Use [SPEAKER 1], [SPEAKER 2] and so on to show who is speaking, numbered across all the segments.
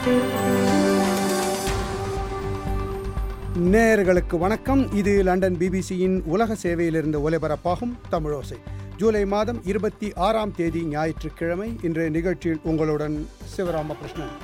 [SPEAKER 1] நேயர்களுக்கு வணக்கம் இது லண்டன் பிபிசியின் உலக சேவையிலிருந்து ஒலிபரப்பாகும் தமிழோசை ஜூலை மாதம் இருபத்தி ஆறாம் தேதி ஞாயிற்றுக்கிழமை இன்றைய நிகழ்ச்சியில் உங்களுடன் சிவராமகிருஷ்ணன்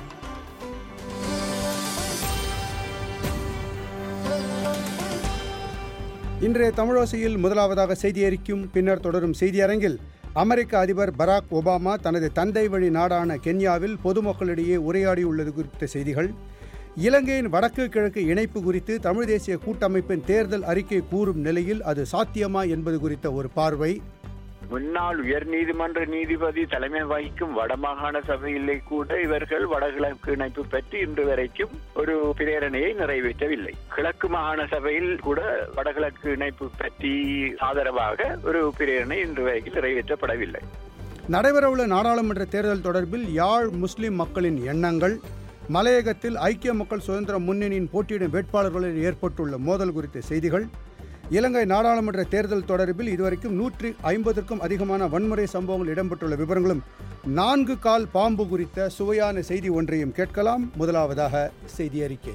[SPEAKER 1] இன்றைய தமிழோசையில் முதலாவதாக செய்தி அறிக்கும் பின்னர் தொடரும் செய்தியரங்கில் அமெரிக்க அதிபர் பராக் ஒபாமா தனது தந்தை வழி நாடான கென்யாவில் பொதுமக்களிடையே உரையாடியுள்ளது குறித்த செய்திகள் இலங்கையின் வடக்கு கிழக்கு இணைப்பு குறித்து தமிழ் தேசிய கூட்டமைப்பின் தேர்தல் அறிக்கை கூறும் நிலையில் அது சாத்தியமா என்பது குறித்த ஒரு பார்வை
[SPEAKER 2] முன்னாள் உயர் நீதிமன்ற நீதிபதி தலைமை வகிக்கும் வடமாகாண சபையிலே கூட இவர்கள் வடகிழக்கு இணைப்பு பற்றி இன்று வரைக்கும் ஒரு பிரேரணையை நிறைவேற்றவில்லை கிழக்கு மாகாண சபையில் கூட வடகிழக்கு இணைப்பு பற்றி ஆதரவாக ஒரு பிரேரணை இன்று வரைக்கும் நிறைவேற்றப்படவில்லை
[SPEAKER 1] நடைபெறவுள்ள நாடாளுமன்ற தேர்தல் தொடர்பில் யாழ் முஸ்லிம் மக்களின் எண்ணங்கள் மலையகத்தில் ஐக்கிய மக்கள் சுதந்திர முன்னணியின் போட்டியிடும் வேட்பாளர்களில் ஏற்பட்டுள்ள மோதல் குறித்த செய்திகள் இலங்கை நாடாளுமன்ற தேர்தல் தொடர்பில் இதுவரைக்கும் நூற்றி ஐம்பதுக்கும் அதிகமான வன்முறை சம்பவங்கள் இடம்பெற்றுள்ள விவரங்களும் நான்கு கால் பாம்பு குறித்த சுவையான செய்தி ஒன்றையும் கேட்கலாம் முதலாவதாக செய்தி அறிக்கை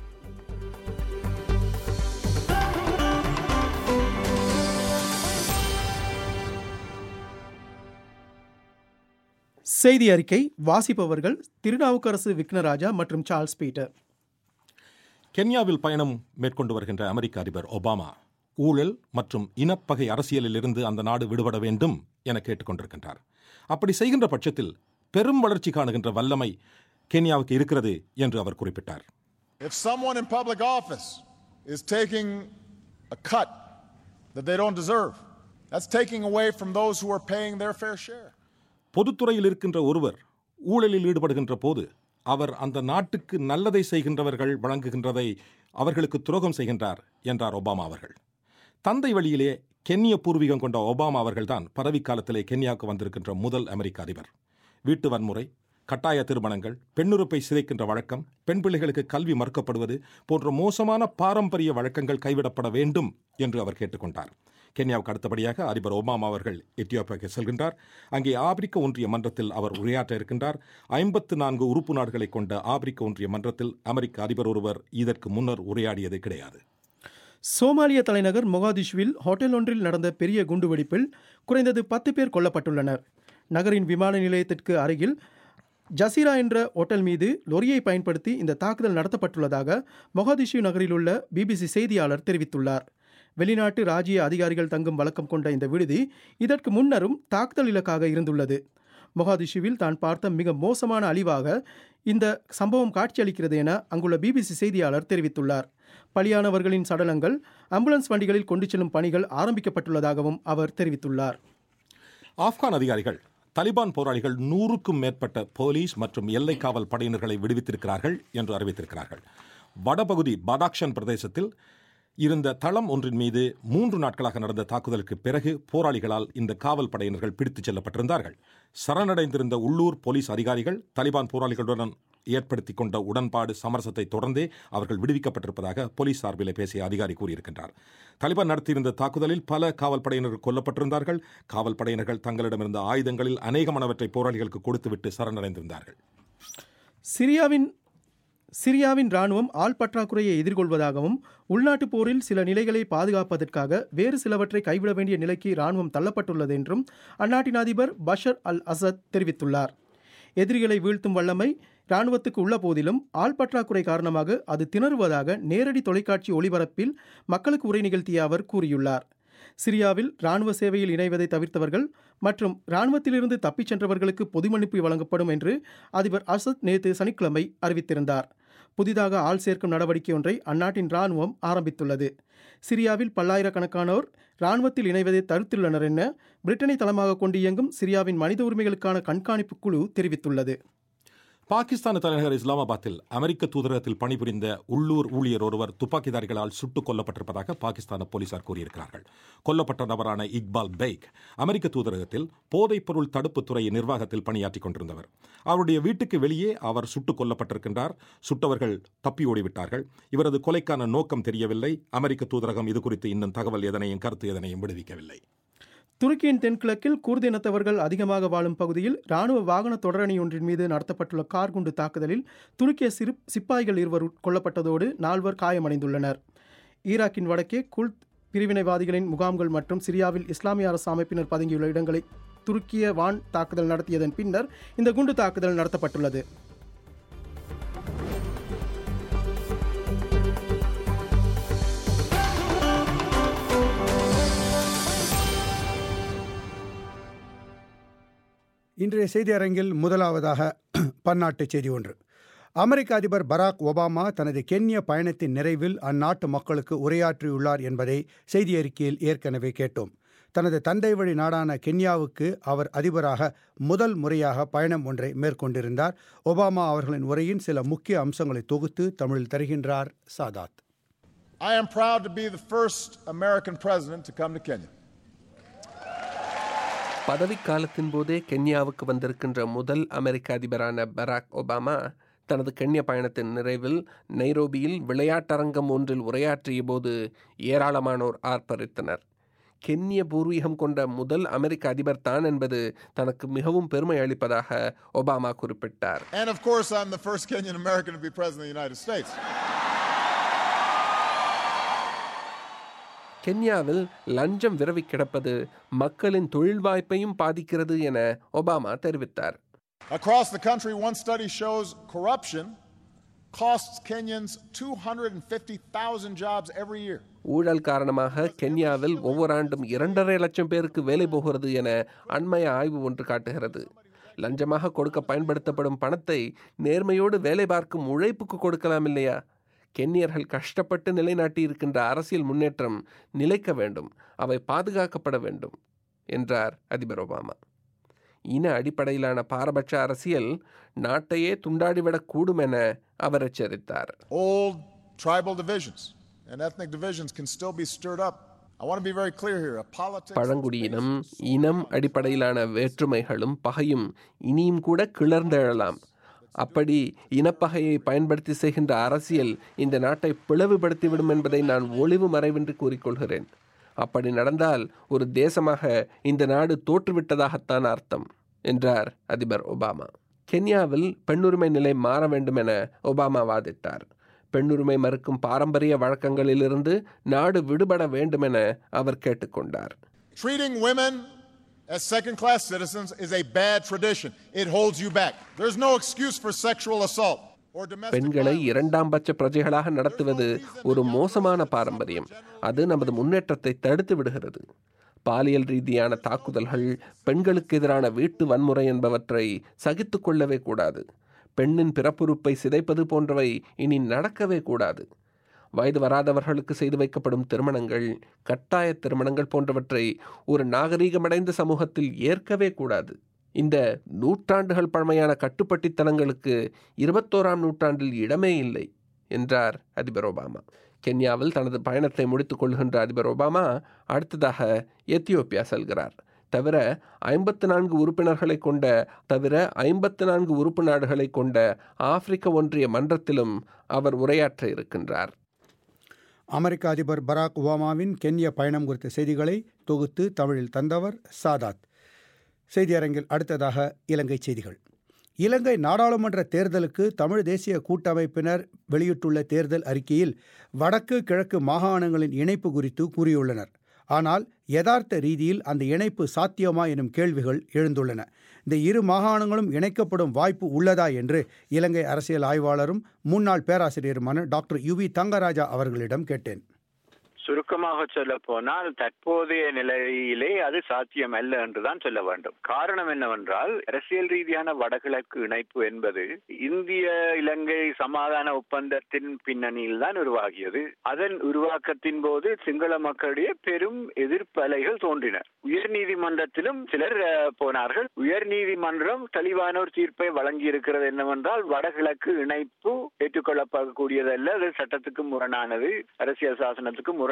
[SPEAKER 3] செய்தி அறிக்கை வாசிப்பவர்கள் திருநாவுக்கரசு விக்னராஜா மற்றும் சார்ல்ஸ் பீட்டர்
[SPEAKER 4] கென்யாவில் பயணம் மேற்கொண்டு வருகின்ற அமெரிக்க அதிபர் ஒபாமா ஊழல் மற்றும் இனப்பகை அரசியலிலிருந்து அந்த நாடு விடுபட வேண்டும் என கேட்டுக்கொண்டிருக்கின்றார் அப்படி செய்கின்ற பட்சத்தில் பெரும் வளர்ச்சி காணுகின்ற வல்லமை கென்யாவுக்கு இருக்கிறது என்று அவர் குறிப்பிட்டார்
[SPEAKER 5] If someone in public office is taking a cut that they don't deserve, that's taking away from those who are paying their fair share.
[SPEAKER 4] பொதுத்துறையில் இருக்கின்ற ஒருவர் ஊழலில் ஈடுபடுகின்ற போது அவர் அந்த நாட்டுக்கு நல்லதை செய்கின்றவர்கள் வழங்குகின்றதை அவர்களுக்கு துரோகம் செய்கின்றார் என்றார் ஒபாமா அவர்கள் தந்தை வழியிலே கென்ய பூர்வீகம் கொண்ட ஒபாமா அவர்கள்தான் பதவிக்காலத்திலே கென்யாவுக்கு வந்திருக்கின்ற முதல் அமெரிக்க அதிபர் வீட்டு வன்முறை கட்டாய திருமணங்கள் பெண்ணுறுப்பை சிதைக்கின்ற வழக்கம் பெண் பிள்ளைகளுக்கு கல்வி மறுக்கப்படுவது போன்ற மோசமான பாரம்பரிய வழக்கங்கள் கைவிடப்பட வேண்டும் என்று அவர் கேட்டுக்கொண்டார் கென்யாவுக்கு அடுத்தபடியாக அதிபர் ஒபாமா அவர்கள் எத்தியோப்பியாவுக்கு செல்கின்றார் அங்கே ஆப்பிரிக்க ஒன்றிய மன்றத்தில் அவர் உரையாற்ற இருக்கின்றார் ஐம்பத்து நான்கு உறுப்பு நாடுகளை கொண்ட ஆப்பிரிக்க ஒன்றிய மன்றத்தில் அமெரிக்க அதிபர் ஒருவர் இதற்கு முன்னர் உரையாடியது கிடையாது
[SPEAKER 3] சோமாலிய தலைநகர் மொகாதிஷுவில் ஹோட்டல் ஒன்றில் நடந்த பெரிய குண்டுவெடிப்பில் குறைந்தது பத்து பேர் கொல்லப்பட்டுள்ளனர் நகரின் விமான நிலையத்திற்கு அருகில் ஜசீரா என்ற ஓட்டல் மீது லொரியை பயன்படுத்தி இந்த தாக்குதல் நடத்தப்பட்டுள்ளதாக மொகாதிஷு நகரில் உள்ள பிபிசி செய்தியாளர் தெரிவித்துள்ளார் வெளிநாட்டு ராஜ்ய அதிகாரிகள் தங்கும் வழக்கம் கொண்ட இந்த விடுதி இதற்கு முன்னரும் தாக்குதல் இலக்காக இருந்துள்ளது மொகாதிஷுவில் தான் பார்த்த மிக மோசமான அழிவாக இந்த சம்பவம் காட்சியளிக்கிறது என அங்குள்ள பிபிசி செய்தியாளர் தெரிவித்துள்ளார் பலியானவர்களின் சடலங்கள் ஆம்புலன்ஸ் வண்டிகளில் கொண்டு செல்லும் பணிகள் ஆரம்பிக்கப்பட்டுள்ளதாகவும் அவர் தெரிவித்துள்ளார்
[SPEAKER 4] ஆப்கான் அதிகாரிகள் தலிபான் போராளிகள் நூறுக்கும் மேற்பட்ட போலீஸ் மற்றும் எல்லை காவல் படையினர்களை விடுவித்திருக்கிறார்கள் என்று அறிவித்திருக்கிறார்கள் வடபகுதி பதாக்ஷன் பிரதேசத்தில் இருந்த தளம் ஒன்றின் மீது மூன்று நாட்களாக நடந்த தாக்குதலுக்கு பிறகு போராளிகளால் இந்த காவல் படையினர்கள் பிடித்துச் செல்லப்பட்டிருந்தார்கள் சரணடைந்திருந்த உள்ளூர் போலீஸ் அதிகாரிகள் தலிபான் போராளிகளுடன் ஏற்படுத்தி கொண்ட உடன்பாடு சமரசத்தை தொடர்ந்தே அவர்கள் விடுவிக்கப்பட்டிருப்பதாக போலீஸ் சார்பிலே பேசிய அதிகாரி கூறியிருக்கின்றார் தலிபான் நடத்தியிருந்த தாக்குதலில் பல காவல் படையினர் கொல்லப்பட்டிருந்தார்கள் காவல் படையினர்கள் தங்களிடமிருந்த ஆயுதங்களில் அநேகமானவற்றை போராளிகளுக்கு கொடுத்துவிட்டு சரணடைந்திருந்தார்கள்
[SPEAKER 3] சிரியாவின் சிரியாவின் ராணுவம் ஆள் பற்றாக்குறையை எதிர்கொள்வதாகவும் உள்நாட்டுப் போரில் சில நிலைகளை பாதுகாப்பதற்காக வேறு சிலவற்றை கைவிட வேண்டிய நிலைக்கு ராணுவம் தள்ளப்பட்டுள்ளது என்றும் அந்நாட்டின் அதிபர் பஷர் அல் அசத் தெரிவித்துள்ளார் எதிரிகளை வீழ்த்தும் வல்லமை இராணுவத்துக்கு உள்ள போதிலும் ஆள் பற்றாக்குறை காரணமாக அது திணறுவதாக நேரடி தொலைக்காட்சி ஒளிபரப்பில் மக்களுக்கு உரை நிகழ்த்திய அவர் கூறியுள்ளார் சிரியாவில் இராணுவ சேவையில் இணைவதை தவிர்த்தவர்கள் மற்றும் இராணுவத்திலிருந்து தப்பிச் சென்றவர்களுக்கு பொது மன்னிப்பு வழங்கப்படும் என்று அதிபர் அசத் நேற்று சனிக்கிழமை அறிவித்திருந்தார் புதிதாக ஆள் சேர்க்கும் நடவடிக்கை ஒன்றை அந்நாட்டின் இராணுவம் ஆரம்பித்துள்ளது சிரியாவில் பல்லாயிரக்கணக்கானோர் இராணுவத்தில் இணைவதை தடுத்துள்ளனர் என பிரிட்டனை தளமாக கொண்டு இயங்கும் சிரியாவின் மனித உரிமைகளுக்கான கண்காணிப்பு குழு தெரிவித்துள்ளது
[SPEAKER 4] பாகிஸ்தான் தலைநகர் இஸ்லாமாபாத்தில் அமெரிக்க தூதரகத்தில் பணிபுரிந்த உள்ளூர் ஊழியர் ஒருவர் துப்பாக்கிதாரிகளால் சுட்டுக் கொல்லப்பட்டிருப்பதாக பாகிஸ்தான் போலீசார் கூறியிருக்கிறார்கள் கொல்லப்பட்ட நபரான இக்பால் பெய்க் அமெரிக்க தூதரகத்தில் போதைப்பொருள் தடுப்புத் துறை நிர்வாகத்தில் பணியாற்றிக் கொண்டிருந்தவர் அவருடைய வீட்டுக்கு வெளியே அவர் சுட்டுக் கொல்லப்பட்டிருக்கின்றார் சுட்டவர்கள் தப்பி ஓடிவிட்டார்கள் இவரது கொலைக்கான நோக்கம் தெரியவில்லை அமெரிக்க தூதரகம் இது குறித்து இன்னும் தகவல் எதனையும் கருத்து எதனையும் விடுவிக்கவில்லை
[SPEAKER 3] துருக்கியின் தென்கிழக்கில் குர்து இனத்தவர்கள் அதிகமாக வாழும் பகுதியில் இராணுவ வாகன தொடரணி ஒன்றின் மீது நடத்தப்பட்டுள்ள கார் குண்டு தாக்குதலில் துருக்கிய சிறு சிப்பாய்கள் இருவர் கொல்லப்பட்டதோடு நால்வர் காயமடைந்துள்ளனர் ஈராக்கின் வடக்கே குல்த் பிரிவினைவாதிகளின் முகாம்கள் மற்றும் சிரியாவில் இஸ்லாமிய அரசு அமைப்பினர் பதுங்கியுள்ள இடங்களை துருக்கிய வான் தாக்குதல் நடத்தியதன் பின்னர் இந்த குண்டு தாக்குதல் நடத்தப்பட்டுள்ளது
[SPEAKER 1] இன்றைய செய்தி அரங்கில் முதலாவதாக பன்னாட்டு செய்தி ஒன்று அமெரிக்க அதிபர் பராக் ஒபாமா தனது கென்ய பயணத்தின் நிறைவில் அந்நாட்டு மக்களுக்கு உரையாற்றியுள்ளார் என்பதை செய்தி அறிக்கையில் ஏற்கனவே கேட்டோம் தனது தந்தை வழி நாடான கென்யாவுக்கு அவர் அதிபராக முதல் முறையாக பயணம் ஒன்றை மேற்கொண்டிருந்தார் ஒபாமா அவர்களின் உரையின் சில முக்கிய அம்சங்களை தொகுத்து தமிழில் தருகின்றார் சாதாத்
[SPEAKER 5] I am proud to be the first American president to come to Kenya.
[SPEAKER 6] பதவிக்காலத்தின் போதே கென்யாவுக்கு வந்திருக்கின்ற முதல் அமெரிக்க அதிபரான பராக் ஒபாமா தனது கென்ய பயணத்தின் நிறைவில் நைரோபியில் விளையாட்டரங்கம் ஒன்றில் உரையாற்றிய போது ஏராளமானோர் ஆர்ப்பரித்தனர் கென்ய பூர்வீகம் கொண்ட முதல் அமெரிக்க அதிபர் தான் என்பது தனக்கு மிகவும் பெருமை அளிப்பதாக ஒபாமா குறிப்பிட்டார்
[SPEAKER 5] And of course, I'm the first Kenyan American to be president of the United States.
[SPEAKER 6] கென்யாவில் லஞ்சம் விரவி கிடப்பது மக்களின் தொழில் வாய்ப்பையும் பாதிக்கிறது என ஒபாமா தெரிவித்தார்
[SPEAKER 5] Across the country, one study shows corruption costs Kenyans 250,000 jobs every year.
[SPEAKER 6] ஊழல் காரணமாக கென்யாவில் ஒவ்வொரு ஆண்டும் இரண்டரை லட்சம் பேருக்கு வேலை போகிறது என அண்மைய ஆய்வு ஒன்று காட்டுகிறது லஞ்சமாக கொடுக்க பயன்படுத்தப்படும் பணத்தை நேர்மையோடு வேலை பார்க்கும் உழைப்புக்கு கொடுக்கலாம் இல்லையா கென்னியர்கள் கஷ்டப்பட்டு நிலைநாட்டி இருக்கின்ற அரசியல் முன்னேற்றம் நிலைக்க வேண்டும் அவை பாதுகாக்கப்பட வேண்டும் என்றார் அதிபர் ஒபாமா இன அடிப்படையிலான பாரபட்ச அரசியல் நாட்டையே துண்டாடிவிடக் கூடும் என அவர் எச்சரித்தார்
[SPEAKER 5] Old tribal divisions and ethnic divisions can still be stirred up. I want to be very clear here. A politics
[SPEAKER 6] பழங்குடியினம் இனம் அடிப்படையிலான வேற்றுமைகளும் பகையும் இனியும் கூட கிளர்ந்தெழலாம் அப்படி இனப்பகையை பயன்படுத்தி செய்கின்ற அரசியல் இந்த நாட்டை பிளவுபடுத்திவிடும் என்பதை நான் ஒளிவு மறைவின்றி கூறிக்கொள்கிறேன் அப்படி நடந்தால் ஒரு தேசமாக இந்த நாடு தோற்றுவிட்டதாகத்தான் அர்த்தம் என்றார் அதிபர் ஒபாமா கென்யாவில் பெண்ணுரிமை நிலை மாற வேண்டும் என ஒபாமா வாதிட்டார் பெண்ணுரிமை மறுக்கும் பாரம்பரிய வழக்கங்களிலிருந்து நாடு விடுபட வேண்டும் என அவர் கேட்டுக்கொண்டார்
[SPEAKER 5] Treating women as second class citizens is a bad tradition. It holds you back. There's no excuse for sexual assault or domestic
[SPEAKER 6] பெண்களை
[SPEAKER 5] violence.
[SPEAKER 6] இரண்டாம் பட்ச பிரஜைகளாக நடத்துவது ஒரு மோசமான பாரம்பரியம் அது நமது முன்னேற்றத்தை தடுத்து விடுகிறது பாலியல் ரீதியான தாக்குதல்கள் பெண்களுக்கு எதிரான வீட்டு வன்முறை என்பவற்றை சகித்து கொள்ளவே கூடாது பெண்ணின் பிறப்புறுப்பை சிதைப்பது போன்றவை இனி நடக்கவே கூடாது வயது வராதவர்களுக்கு செய்து வைக்கப்படும் திருமணங்கள் கட்டாய திருமணங்கள் போன்றவற்றை ஒரு நாகரீகமடைந்த சமூகத்தில் ஏற்கவே கூடாது இந்த நூற்றாண்டுகள் பழமையான கட்டுப்பட்டித்தனங்களுக்கு இருபத்தோராம் நூற்றாண்டில் இடமே இல்லை என்றார் அதிபர் ஒபாமா கென்யாவில் தனது பயணத்தை முடித்துக் கொள்கின்ற அதிபர் ஒபாமா அடுத்ததாக எத்தியோப்பியா செல்கிறார் தவிர ஐம்பத்து நான்கு உறுப்பினர்களை கொண்ட தவிர ஐம்பத்து நான்கு உறுப்பு நாடுகளை கொண்ட ஆப்பிரிக்க ஒன்றிய மன்றத்திலும் அவர் உரையாற்ற இருக்கின்றார்
[SPEAKER 1] அமெரிக்க அதிபர் பராக் ஒபாமாவின் கென்ய பயணம் குறித்த செய்திகளை தொகுத்து தமிழில் தந்தவர் சாதாத் செய்தியரங்கில் அடுத்ததாக இலங்கை செய்திகள் இலங்கை நாடாளுமன்ற தேர்தலுக்கு தமிழ் தேசிய கூட்டமைப்பினர் வெளியிட்டுள்ள தேர்தல் அறிக்கையில் வடக்கு கிழக்கு மாகாணங்களின் இணைப்பு குறித்து கூறியுள்ளனர் ஆனால் யதார்த்த ரீதியில் அந்த இணைப்பு சாத்தியமா எனும் கேள்விகள் எழுந்துள்ளன இந்த இரு மாகாணங்களும் இணைக்கப்படும் வாய்ப்பு உள்ளதா என்று இலங்கை அரசியல் ஆய்வாளரும் முன்னாள் பேராசிரியருமான டாக்டர் யுவி தங்கராஜா அவர்களிடம் கேட்டேன்
[SPEAKER 2] சுருக்கமாக சொல்ல போனால் தற்போதைய நிலையிலே அது சாத்தியம் அல்ல என்றுதான் சொல்ல வேண்டும் காரணம் என்னவென்றால் அரசியல் ரீதியான வடகிழக்கு இணைப்பு என்பது இந்திய இலங்கை சமாதான ஒப்பந்தத்தின் பின்னணியில் தான் உருவாகியது அதன் உருவாக்கத்தின் போது சிங்கள மக்களுடைய பெரும் எதிர்ப்பு அலைகள் தோன்றின உயர் நீதிமன்றத்திலும் சிலர் அஹ், போனார்கள் உயர் நீதிமன்றம் தெளிவான ஒரு தீர்ப்பை வழங்கி இருக்கிறது என்னவென்றால் வடகிழக்கு இணைப்பு ஏற்றுக்கொள்ளப்படக்கூடியதல்ல அது சட்டத்துக்கு முரணானது அரசியல் சாசனத்துக்கு முரணானது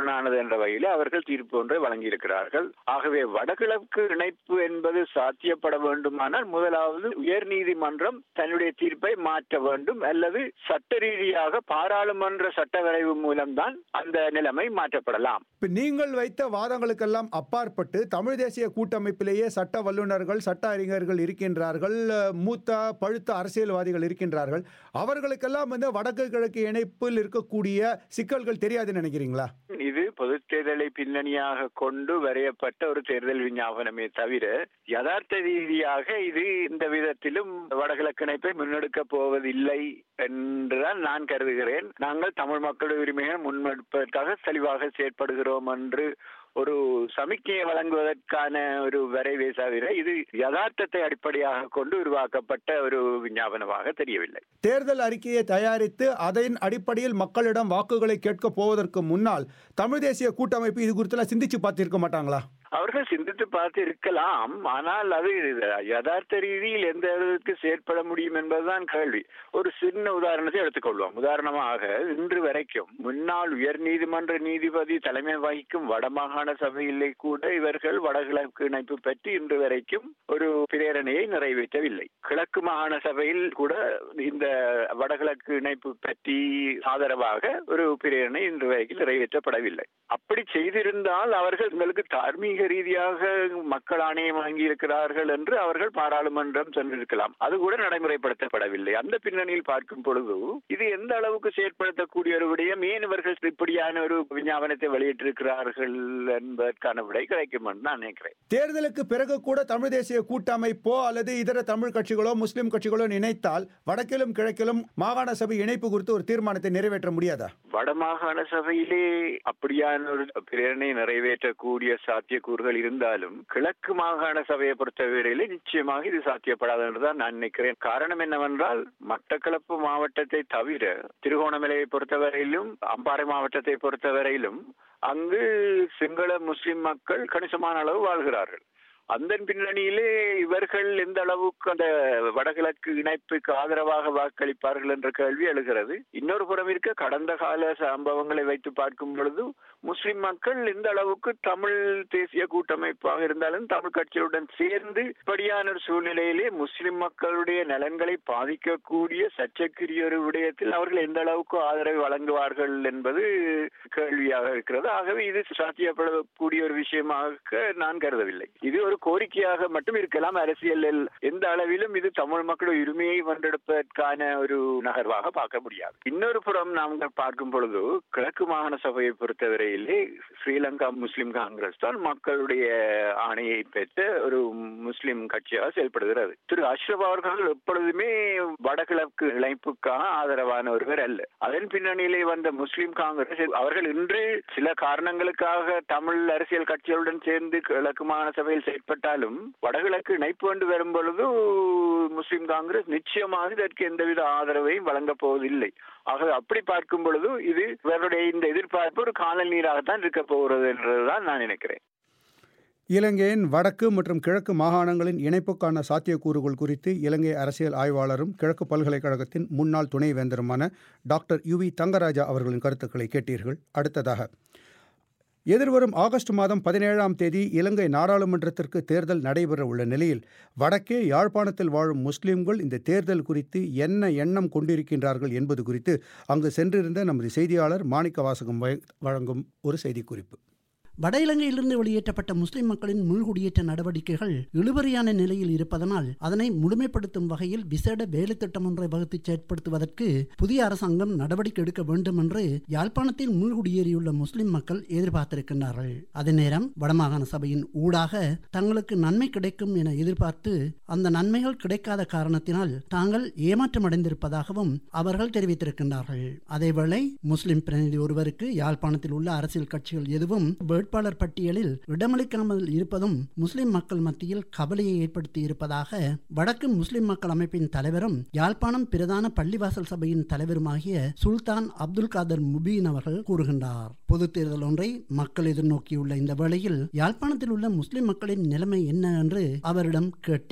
[SPEAKER 2] முரணானது என்ற வகையில் அவர்கள் தீர்ப்பு ஒன்றை வழங்கியிருக்கிறார்கள் ஆகவே வடகிழக்கு இணைப்பு என்பது சாத்தியப்பட வேண்டுமானால் முதலாவது உயர் நீதிமன்றம் தன்னுடைய தீர்ப்பை மாற்ற வேண்டும் அல்லது சட்ட ரீதியாக பாராளுமன்ற சட்ட வரைவு மூலம்தான் அந்த நிலைமை மாற்றப்படலாம்
[SPEAKER 1] இப்ப நீங்கள் வைத்த வாதங்களுக்கெல்லாம் அப்பாற்பட்டு தமிழ் தேசிய கூட்டமைப்பிலேயே சட்ட வல்லுநர்கள் சட்ட அறிஞர்கள் இருக்கின்றார்கள் அஹ், மூத்த பழுத்த அரசியல்வாதிகள் இருக்கின்றார்கள் அவர்களுக்கெல்லாம் வந்து வடக்கு கிழக்கு இணைப்பில் இருக்கக்கூடிய சிக்கல்கள் தெரியாதுன்னு நினைக்கிறீங்களா
[SPEAKER 2] இது பொது தேர்தலை பின்னணியாக கொண்டு வரையப்பட்ட ஒரு தேர்தல் விஞ்ஞாபனமே தவிர யதார்த்த ரீதியாக இது இந்த விதத்திலும் வடகிழக்கு இணைப்பை முன்னெடுக்க போவதில்லை என்றுதான் நான் கருதுகிறேன் நாங்கள் தமிழ் மக்கள் உரிமையை முன்னெடுப்பதற்காக தெளிவாக செயற்படுகிறோம் என்று ஒரு சமிக்கையை வழங்குவதற்கான ஒரு வரைவே தவிர இது யதார்த்தத்தை அடிப்படையாக கொண்டு உருவாக்கப்பட்ட ஒரு விஞ்ஞாபனமாக தெரியவில்லை
[SPEAKER 1] தேர்தல் அறிக்கையை தயாரித்து அதன் அடிப்படையில் மக்களிடம் வாக்குகளை கேட்க போவதற்கு முன்னால் தமிழ் தேசிய கூட்டமைப்பு இது குறித்தெல்லாம் சிந்திச்சு பார்த்திருக்க மாட்டாங்களா
[SPEAKER 2] அவர்கள் சிந்தித்து பார்த்து இருக்கலாம் ஆனால் அது யதார்த்த ரீதியில் எந்த அளவுக்கு செயற்பட முடியும் என்பதுதான் கேள்வி ஒரு சின்ன உதாரணத்தை எடுத்துக்கொள்வோம் உதாரணமாக இன்று வரைக்கும் முன்னாள் உயர் நீதிமன்ற நீதிபதி தலைமை வகிக்கும் வடமாகாண சபையிலே கூட இவர்கள் வடகிழக்கு இணைப்பு பற்றி இன்று வரைக்கும் ஒரு பிரேரணையை நிறைவேற்றவில்லை கிழக்கு மாகாண சபையில் கூட இந்த வடகிழக்கு இணைப்பு பற்றி ஆதரவாக ஒரு பிரேரணை இன்று வரைக்கும் நிறைவேற்றப்படவில்லை அப்படி செய்திருந்தால் அவர்கள் எங்களுக்கு தார்மீக ரீதியாக மக்கள் ஆணையம் வாங்கியிருக்கிறார்கள் என்று அவர்கள் பாராளுமன்றம் சென்றிருக்கலாம் அது கூட நடைமுறைப்படுத்தப்படவில்லை அந்த பின்னணியில் பார்க்கும் பொழுது இது எந்த அளவுக்கு செயற்படுத்தக்கூடிய ஒரு விடயம் ஏன் இவர்கள் இப்படியான ஒரு விஞ்ஞாபனத்தை வெளியிட்டிருக்கிறார்கள் என்பதற்கான விடை கிடைக்கும் என்று நான் நினைக்கிறேன்
[SPEAKER 1] தேர்தலுக்கு பிறகு கூட தமிழ் தேசிய கூட்டமைப்போ அல்லது இதர தமிழ் கட்சிகளோ முஸ்லிம் கட்சிகளோ நினைத்தால் வடக்கிலும் கிழக்கிலும் மாகாண சபை இணைப்பு குறித்து ஒரு தீர்மானத்தை நிறைவேற்ற முடியாதா
[SPEAKER 2] வடமாகாண சபையிலே அப்படியான ஒரு பிரேரணை நிறைவேற்றக்கூடிய சாத்தியக்கூறுகள் இருந்தாலும் கிழக்கு மாகாண சபையை பொறுத்தவரையிலே நிச்சயமாக இது சாத்தியப்படாது என்றுதான் நான் நினைக்கிறேன் காரணம் என்னவென்றால் மட்டக்களப்பு மாவட்டத்தை தவிர திருகோணமலையை பொறுத்தவரையிலும் அம்பாறை மாவட்டத்தை பொறுத்தவரையிலும் அங்கு சிங்கள முஸ்லிம் மக்கள் கணிசமான அளவு வாழ்கிறார்கள் அந்த பின்னணியிலே இவர்கள் எந்த அளவுக்கு அந்த வடகிழக்கு இணைப்புக்கு ஆதரவாக வாக்களிப்பார்கள் என்ற கேள்வி எழுகிறது இன்னொரு புறம் இருக்க கடந்த கால சம்பவங்களை வைத்து பார்க்கும் பொழுது முஸ்லிம் மக்கள் எந்த அளவுக்கு தமிழ் தேசிய கூட்டமைப்பாக இருந்தாலும் தமிழ் கட்சியுடன் சேர்ந்து இப்படியான ஒரு சூழ்நிலையிலே முஸ்லிம் மக்களுடைய நலன்களை பாதிக்கக்கூடிய சர்ச்சைக்குரிய ஒரு விடயத்தில் அவர்கள் எந்த அளவுக்கு ஆதரவு வழங்குவார்கள் என்பது கேள்வியாக இருக்கிறது ஆகவே இது சாத்தியப்படக்கூடிய ஒரு விஷயமாக நான் கருதவில்லை இது ஒரு கோரிக்கையாக மட்டும் இருக்கலாம் அரசியலில் எந்த அளவிலும் இது தமிழ் மக்களுடைய உரிமையை வென்றெடுப்பதற்கான ஒரு நகர்வாக பார்க்க முடியாது இன்னொரு புறம் நாம் பார்க்கும் பொழுது கிழக்கு மாகாண சபையை பொறுத்தவரையிலே ஸ்ரீலங்கா முஸ்லிம் காங்கிரஸ் தான் மக்களுடைய ஆணையை பெற்ற ஒரு முஸ்லிம் கட்சியாக செயல்படுகிறது திரு அஷ்ரப் அவர்கள் எப்பொழுதுமே வடகிழக்கு இணைப்புக்காக ஆதரவான ஒருவர் அல்ல அதன் பின்னணியிலே வந்த முஸ்லிம் காங்கிரஸ் அவர்கள் இன்று சில காரணங்களுக்காக தமிழ் அரசியல் கட்சிகளுடன் சேர்ந்து கிழக்கு மாகாண சபையில் செயற்பட்டாலும் வடகிழக்கு இணைப்பு என்று வரும் பொழுது முஸ்லிம் காங்கிரஸ் நிச்சயமாக இதற்கு எந்தவித ஆதரவையும் வழங்கப் போவதில்லை ஆகவே அப்படி பார்க்கும் பொழுது இது இவருடைய இந்த எதிர்பார்ப்பு ஒரு காணல் நீராகத்தான் இருக்க போகிறது என்றுதான் நான் நினைக்கிறேன்
[SPEAKER 1] இலங்கையின் வடக்கு மற்றும் கிழக்கு மாகாணங்களின் இணைப்புக்கான சாத்தியக்கூறுகள் குறித்து இலங்கை அரசியல் ஆய்வாளரும் கிழக்கு பல்கலைக்கழகத்தின் முன்னாள் துணைவேந்தருமான டாக்டர் யு வி தங்கராஜா அவர்களின் கருத்துக்களை கேட்டீர்கள் அடுத்ததாக எதிர்வரும் ஆகஸ்ட் மாதம் பதினேழாம் தேதி இலங்கை நாடாளுமன்றத்திற்கு தேர்தல் நடைபெற உள்ள நிலையில் வடக்கே யாழ்ப்பாணத்தில் வாழும் முஸ்லிம்கள் இந்த தேர்தல் குறித்து என்ன எண்ணம் கொண்டிருக்கின்றார்கள் என்பது குறித்து அங்கு சென்றிருந்த நமது செய்தியாளர் மாணிக்க வாசகம் வ- வழங்கும் ஒரு செய்திக்குறிப்பு
[SPEAKER 7] வட இலங்கையிலிருந்து வெளியேற்றப்பட்ட முஸ்லிம் மக்களின் மீள்குடியேற்ற நடவடிக்கைகள் இழுபறியான நிலையில் இருப்பதனால் அதனை முழுமைப்படுத்தும் வகையில் விசேட வேலை திட்டம் ஒன்றை வகுத்து செயற்படுத்துவதற்கு புதிய அரசாங்கம் நடவடிக்கை எடுக்க வேண்டும் என்று யாழ்ப்பாணத்தில் மீள்குடியேறியுள்ள முஸ்லிம் மக்கள் எதிர்பார்த்திருக்கின்றார்கள் அதே நேரம் வடமாகாண சபையின் ஊடாக தங்களுக்கு நன்மை கிடைக்கும் என எதிர்பார்த்து அந்த நன்மைகள் கிடைக்காத காரணத்தினால் தாங்கள் ஏமாற்றமடைந்திருப்பதாகவும் அவர்கள் தெரிவித்திருக்கின்றார்கள் அதேவேளை முஸ்லிம் பிரதிநிதி ஒருவருக்கு யாழ்ப்பாணத்தில் உள்ள அரசியல் கட்சிகள் எதுவும் வேட்பாளர் பட்டியலில் இடமளிக்காமல் இருப்பதும் முஸ்லிம் மக்கள் மத்தியில் கவலையை ஏற்படுத்தி இருப்பதாக வடக்கு முஸ்லிம் மக்கள் அமைப்பின் தலைவரும் யாழ்ப்பாணம் பிரதான பள்ளிவாசல் சபையின் தலைவருமாகிய சுல்தான் அப்துல் காதர் முபீன் அவர்கள் கூறுகின்றார் பொது தேர்தல் ஒன்றை மக்கள் எதிர்நோக்கியுள்ள இந்த வேளையில் யாழ்ப்பாணத்தில் உள்ள முஸ்லிம் மக்களின் நிலைமை என்ன என்று அவரிடம் கேட்டேன்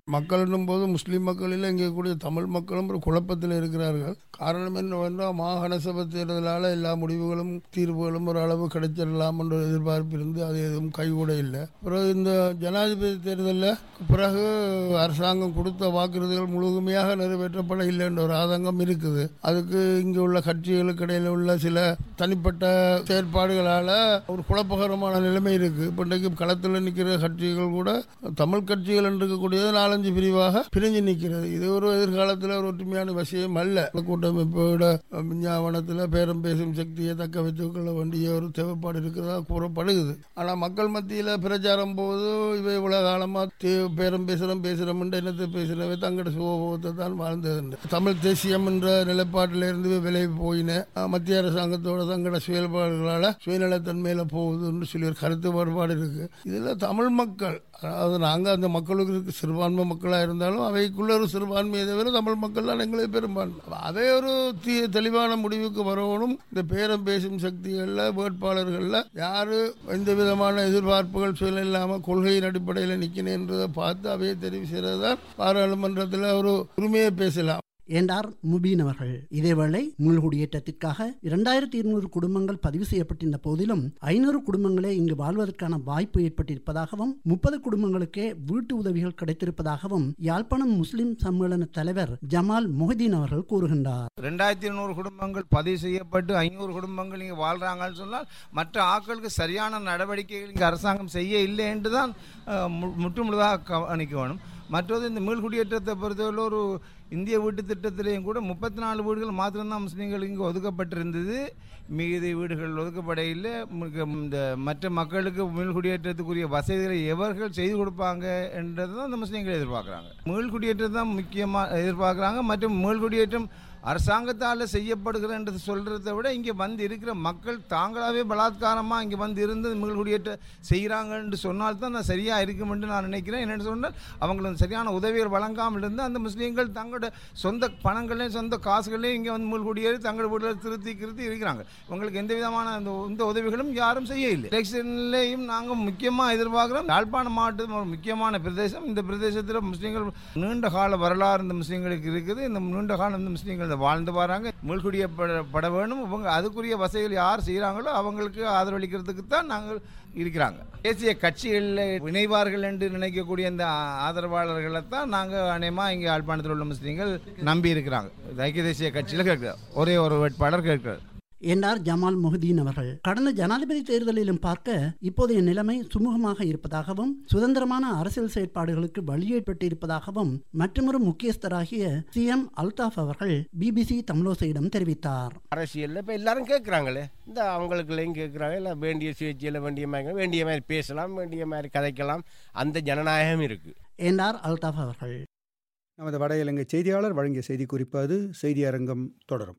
[SPEAKER 8] மக்களிடம் போது முஸ்லீம் மக்களில் இங்கே கூடிய தமிழ் மக்களும் ஒரு குழப்பத்தில் இருக்கிறார்கள் காரணம் என்னவென்றால் மாகாண சபை தேர்தலால் எல்லா முடிவுகளும் தீர்வுகளும் ஒரு அளவு கிடைச்சிடலாம் என்ற எதிர்பார்ப்பு இருந்து அது எதுவும் கைகூட இல்லை பிறகு இந்த ஜனாதிபதி தேர்தலில் பிறகு அரசாங்கம் கொடுத்த வாக்குறுதிகள் முழுமையாக நிறைவேற்றப்பட இல்லை என்ற ஒரு ஆதங்கம் இருக்குது அதுக்கு இங்கே உள்ள கட்சிகளுக்கு இடையில் உள்ள சில தனிப்பட்ட செயற்பாடுகளால் ஒரு குழப்பகரமான நிலைமை இருக்குது இப்போ இன்றைக்கு களத்தில் நிற்கிற கட்சிகள் கூட தமிழ் கட்சிகள் என்று இருக்கக்கூடியது நாலஞ்சு பிரிவாக பிரிஞ்சு நிற்கிறது இது ஒரு எதிர்காலத்தில் ஒரு ஒற்றுமையான விஷயம் அல்ல கூட்டமைப்போட விஞ்ஞாபனத்தில் பேரம் பேசும் சக்தியை தக்க வைத்துக் கொள்ள வேண்டிய ஒரு தேவைப்பாடு இருக்கிறதா கூறப்படுகிறது ஆனால் மக்கள் மத்தியில் பிரச்சாரம் போது இவை இவ்வளவு காலமாக பேரம் பேசுகிறோம் பேசுகிறோம் என்னத்தை பேசுகிறவை தங்களோட சுகபோகத்தை தான் வாழ்ந்தது தமிழ் தேசியம் என்ற நிலைப்பாட்டிலிருந்து விலை போயின மத்திய அரசாங்கத்தோட தங்களோட செயல்பாடுகளால் சுயநலத்தன்மையில் போகுதுன்னு சொல்லி ஒரு கருத்து வேறுபாடு இருக்கு இதில் தமிழ் மக்கள் அதாவது நாங்கள் அந்த மக்களுக்கு இருக்க சிறுபான்மை மக்களாக இருந்தாலும் அவைக்குள்ள ஒரு சிறுபான்மையை தவிர தமிழ் மக்கள் தான் எங்களை பெரும்பான்மை அதே ஒரு தீ தெளிவான முடிவுக்கு வரணும் இந்த பேரம் பேசும் சக்திகளில் வேட்பாளர்களில் யார் எந்த விதமான எதிர்பார்ப்புகள் சூழல் இல்லாமல் கொள்கையின் அடிப்படையில் நிற்கிறேன்றதை பார்த்து அவையை தெரிவு செய்கிறது தான் பாராளுமன்றத்தில் ஒரு உரிமையை பேசலாம்
[SPEAKER 7] என்றார் முபீன் அவர்கள் இதேவேளை மீள்குடியேற்றத்திற்காக இரண்டாயிரத்தி இருநூறு குடும்பங்கள் பதிவு செய்யப்பட்டிருந்த போதிலும் ஐநூறு குடும்பங்களே இங்கு வாழ்வதற்கான வாய்ப்பு ஏற்பட்டிருப்பதாகவும் முப்பது குடும்பங்களுக்கே வீட்டு உதவிகள் கிடைத்திருப்பதாகவும் யாழ்ப்பாணம் முஸ்லிம் சம்மேளன தலைவர் ஜமால் மொஹதீன் அவர்கள் கூறுகின்றார்
[SPEAKER 9] ரெண்டாயிரத்தி இருநூறு குடும்பங்கள் பதிவு செய்யப்பட்டு ஐநூறு குடும்பங்கள் இங்கே வாழ்றாங்கன்னு சொன்னால் மற்ற ஆட்களுக்கு சரியான நடவடிக்கைகள் இங்கே அரசாங்கம் செய்ய இல்லை என்று தான் முற்று முழுதாக கவனிக்கணும் மற்றது இந்த மீள்குடியேற்றத்தை பொறுத்தவரை ஒரு இந்திய வீட்டு திட்டத்திலேயும் கூட முப்பத்தி நாலு வீடுகள் மாத்திரம்தான் முஸ்லீம்கள் இங்கே ஒதுக்கப்பட்டிருந்தது மீதி வீடுகள் ஒதுக்கப்படையில் இந்த மற்ற மக்களுக்கு மீள்குடியேற்றத்துக்குரிய வசதிகளை எவர்கள் செய்து கொடுப்பாங்க என்றது தான் இந்த முஸ்லீம்கள் எதிர்பார்க்குறாங்க மீள்குடியேற்றம் தான் முக்கியமாக எதிர்பார்க்குறாங்க மற்றும் மீள்குடியேற்றம் அரசாங்கத்தால் செய்யப்படுகிறன்றது சொல்கிறத விட இங்கே வந்து இருக்கிற மக்கள் தாங்களாகவே பலாத்காரமாக இங்கே வந்து இருந்து மீள்குடியேற்ற செய்கிறாங்கன்னு சொன்னால் தான் நான் சரியாக இருக்கும் என்று நான் நினைக்கிறேன் என்னென்னு சொன்னால் அவங்களுக்கு சரியான உதவிகள் வழங்காமல் இருந்து அந்த முஸ்லீம்கள் தங்களோட சொந்த பணங்களையும் சொந்த காசுகளையும் இங்கே வந்து மீள்குடியேறி தங்களோட வீட்டில் திருத்தி திருத்தி இருக்கிறாங்க உங்களுக்கு எந்த விதமான அந்த இந்த உதவிகளும் யாரும் செய்ய இல்லை எலெக்ஷன்லேயும் நாங்கள் முக்கியமாக எதிர்பார்க்குறோம் யாழ்ப்பாணம் மாவட்டம் ஒரு முக்கியமான பிரதேசம் இந்த பிரதேசத்தில் முஸ்லீம்கள் நீண்ட கால வரலாறு இந்த முஸ்லீம்களுக்கு இருக்குது இந்த நீண்ட காலம் இந்த முஸ்லீம்கள் வாழ்ந்து வராங்க மீள்குடியப்பட வேணும் இவங்க அதுக்குரிய வசதிகள் யார் செய்கிறாங்களோ அவங்களுக்கு ஆதரவளிக்கிறதுக்கு தான் நாங்கள் இருக்கிறாங்க தேசிய கட்சிகளில் இணைவார்கள் என்று நினைக்கக்கூடிய இந்த ஆதரவாளர்களை தான் நாங்கள் அநேகமாக இங்கே யாழ்ப்பாணத்தில் உள்ள முஸ்லீம்கள் நம்பி இருக்கிறாங்க ஐக்கிய தேசிய கட்சியில் கேட்குறாங்க ஒரே ஒரு வேட்பாளர் கேட்கிறார்
[SPEAKER 7] என்றார் ஜமால் மொஹதீன் அவர்கள் கடந்த ஜனாதிபதி தேர்தலிலும் பார்க்க இப்போதைய நிலைமை சுமூகமாக இருப்பதாகவும் சுதந்திரமான அரசியல் செயற்பாடுகளுக்கு வழியேற்பட்டு இருப்பதாகவும் மற்றொரு முக்கியஸ்தராகிய சி எம் அல்தாஃப் அவர்கள் பிபிசி தமிழோசையிடம் தெரிவித்தார்
[SPEAKER 10] அரசியலில் இப்போ எல்லாரும் கேட்குறாங்களே இந்த அவங்களுக்குள்ளேயும் கேட்குறாங்க இல்லை வேண்டிய சுயேட்சையில் வேண்டிய மாதிரி வேண்டிய மாதிரி பேசலாம் வேண்டிய மாதிரி கதைக்கலாம் அந்த ஜனநாயகம் இருக்குது
[SPEAKER 7] என்றார் அல்தாஃப் அவர்கள்
[SPEAKER 1] நமது வட இலங்கை செய்தியாளர் வழங்கிய செய்தி குறிப்பு அது செய்தி அரங்கம் தொடரும்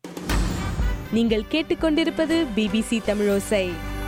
[SPEAKER 11] நீங்கள் கேட்டுக்கொண்டிருப்பது பிபிசி தமிழோசை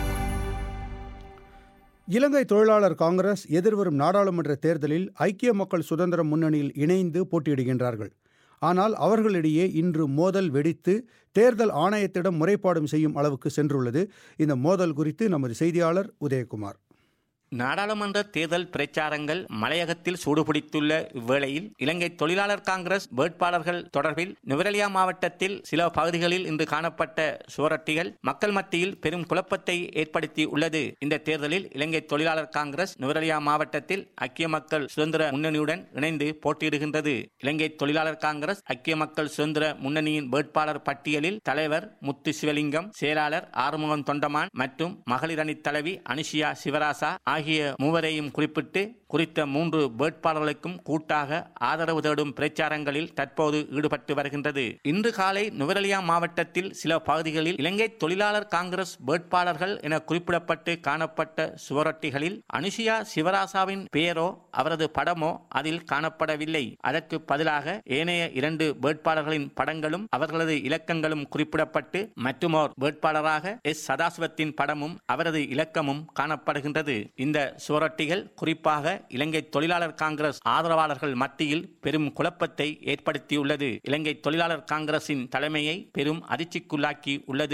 [SPEAKER 1] இலங்கை தொழிலாளர் காங்கிரஸ் எதிர்வரும் நாடாளுமன்ற தேர்தலில் ஐக்கிய மக்கள் சுதந்திர முன்னணியில் இணைந்து போட்டியிடுகின்றார்கள் ஆனால் அவர்களிடையே இன்று மோதல் வெடித்து தேர்தல் ஆணையத்திடம் முறைப்பாடும் செய்யும் அளவுக்கு சென்றுள்ளது இந்த மோதல் குறித்து நமது செய்தியாளர் உதயகுமார்
[SPEAKER 12] நாடாளுமன்ற தேர்தல் பிரச்சாரங்கள் மலையகத்தில் சூடுபிடித்துள்ள இவ்வேளையில் இலங்கை தொழிலாளர் காங்கிரஸ் வேட்பாளர்கள் தொடர்பில் நுவரெலியா மாவட்டத்தில் சில பகுதிகளில் இன்று காணப்பட்ட சுவரொட்டிகள் மக்கள் மத்தியில் பெரும் குழப்பத்தை ஏற்படுத்தி உள்ளது இந்த தேர்தலில் இலங்கை தொழிலாளர் காங்கிரஸ் நுவரெலியா மாவட்டத்தில் ஐக்கிய மக்கள் சுதந்திர முன்னணியுடன் இணைந்து போட்டியிடுகின்றது இலங்கை தொழிலாளர் காங்கிரஸ் ஐக்கிய மக்கள் சுதந்திர முன்னணியின் வேட்பாளர் பட்டியலில் தலைவர் முத்து சிவலிங்கம் செயலாளர் ஆறுமுகம் தொண்டமான் மற்றும் மகளிர் அணி தலைவி அனுஷியா சிவராசா ஆகிய மூவரையும் குறிப்பிட்டு குறித்த மூன்று வேட்பாளர்களுக்கும் கூட்டாக ஆதரவு தேடும் பிரச்சாரங்களில் தற்போது ஈடுபட்டு வருகின்றது இன்று காலை நுவரெலியா மாவட்டத்தில் சில பகுதிகளில் இலங்கை தொழிலாளர் காங்கிரஸ் வேட்பாளர்கள் என குறிப்பிடப்பட்டு காணப்பட்ட சுவரொட்டிகளில் அனுஷியா சிவராசாவின் பெயரோ அவரது படமோ அதில் காணப்படவில்லை அதற்கு பதிலாக ஏனைய இரண்டு வேட்பாளர்களின் படங்களும் அவர்களது இலக்கங்களும் குறிப்பிடப்பட்டு மற்றுமோர் வேட்பாளராக எஸ் சதாசிவத்தின் படமும் அவரது இலக்கமும் காணப்படுகின்றது இந்த சுவரொட்டிகள் குறிப்பாக இலங்கை தொழிலாளர் காங்கிரஸ் ஆதரவாளர்கள் மத்தியில் பெரும் குழப்பத்தை ஏற்படுத்தியுள்ளது இலங்கை தொழிலாளர் காங்கிரசின் தலைமையை பெரும் அதிர்ச்சிக்குள்ளாக்கி உள்ளது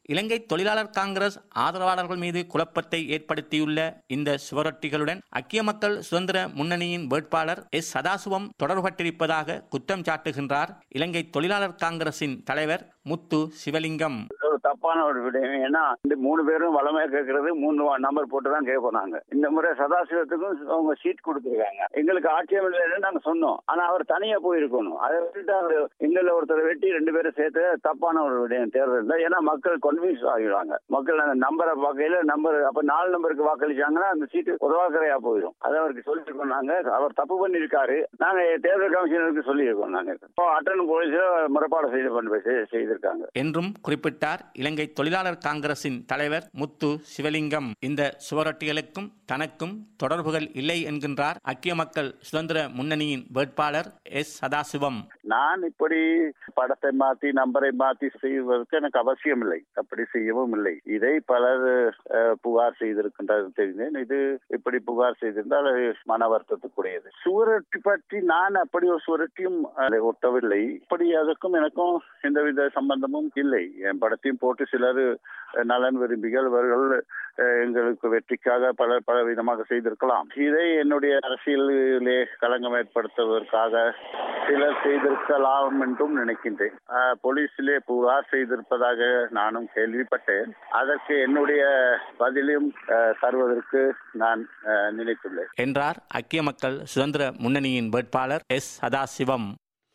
[SPEAKER 12] இலங்கை தொழிலாளர் காங்கிரஸ் ஆதரவாளர்கள் மீது குழப்பத்தை ஏற்படுத்தியுள்ள இந்த சுவரொட்டிகளுடன் ஐக்கிய மக்கள் சுதந்திர முன்னணியின் வேட்பாளர் எஸ் சதாசிவம் தொடர்பட்டிருப்பதாக குற்றம் சாட்டுகின்றார் இலங்கை தொழிலாளர் காங்கிரசின் தலைவர் முத்து சிவலிங்கம்
[SPEAKER 2] ஒரு தப்பான ஒரு விடயம் ஏன்னா இந்த மூணு பேரும் வளமையா கேட்கறது மூணு நம்பர் போட்டு தான் கேட்போம் நாங்க இந்த முறை சதாசிவத்துக்கும் அவங்க சீட் கொடுத்துருக்காங்க எங்களுக்கு ஆட்சியம் இல்லைன்னு நாங்க சொன்னோம் ஆனா அவர் தனியா போயிருக்கணும் அதை விட்டுட்டு அவர் எங்கள ஒருத்தரை வெட்டி ரெண்டு பேரும் சேர்த்து தப்பான ஒரு விடயம் தேர்தல் ஏன்னா மக்கள் கன்வின்ஸ் ஆகிடுவாங்க மக்கள் அந்த நம்பரை பார்க்கையில நம்பர் அப்ப நாலு நம்பருக்கு வாக்களிச்சாங்கன்னா அந்த சீட்டு உதவாக்கரையா போயிடும் அதை அவருக்கு சொல்லியிருக்கோம் நாங்க அவர் தப்பு பண்ணியிருக்காரு நாங்க தேர்தல் கமிஷனருக்கு சொல்லியிருக்கோம் நாங்க இப்போ அட்டன் போலீஸ்ல முறைப்பாடு செய்து பண்ணி செய்திருக்காங்க
[SPEAKER 12] என்றும் குறிப்பிட்டார் இலங்கை தொழிலாளர் காங்கிரசின் தலைவர் முத்து சிவலிங்கம் இந்த சுவரொட்டிகளுக்கும் தனக்கும் தொடர்புகள் இல்லை என்கின்றார் ஐக்கிய மக்கள் சுதந்திர முன்னணியின் வேட்பாளர் எஸ் சதாசிவம்
[SPEAKER 2] நான் இப்படி படத்தை மாத்தி நம்பரை மாத்தி செய்வதற்கு எனக்கு அவசியம் இல்லை அப்படி செய்யவும் இல்லை இதை பலர் அஹ், புகார் செய்திருக்கின்றது தெரிந்தேன் இது இப்படி புகார் செய்திருந்தால் அது மன வருத்தத்துக்குரியது சுவரொட்டி பற்றி நான் அப்படி ஒரு சுவரொட்டியும் அதை ஒட்டவில்லை இப்படி அதுக்கும் எனக்கும் எந்தவித சம்பந்தமும் இல்லை என் படத்தையும் போட்டு சிலர் அஹ், நலன் விரும்பிகள் அவர்கள் அஹ், எங்களுக்கு வெற்றிக்காக பல பல விதமாக செய்திருக்கலாம் இதை என்னுடைய அரசியலிலே களங்கம் ஏற்படுத்துவதற்காக சிலர் செய்திருக்கலாம் என்றும் நினைக்கின்றேன் அஹ், போலீசிலே புகார் செய்திருப்பதாக நானும் கேள்விப்பட்டேன் அதற்கு என்னுடைய பதிலும் அஹ், தருவதற்கு நான் அஹ், நினைத்துள்ளேன்
[SPEAKER 12] என்றார் ஐக்கிய மக்கள் சுதந்திர முன்னணியின் வேட்பாளர் எஸ் சதாசிவம்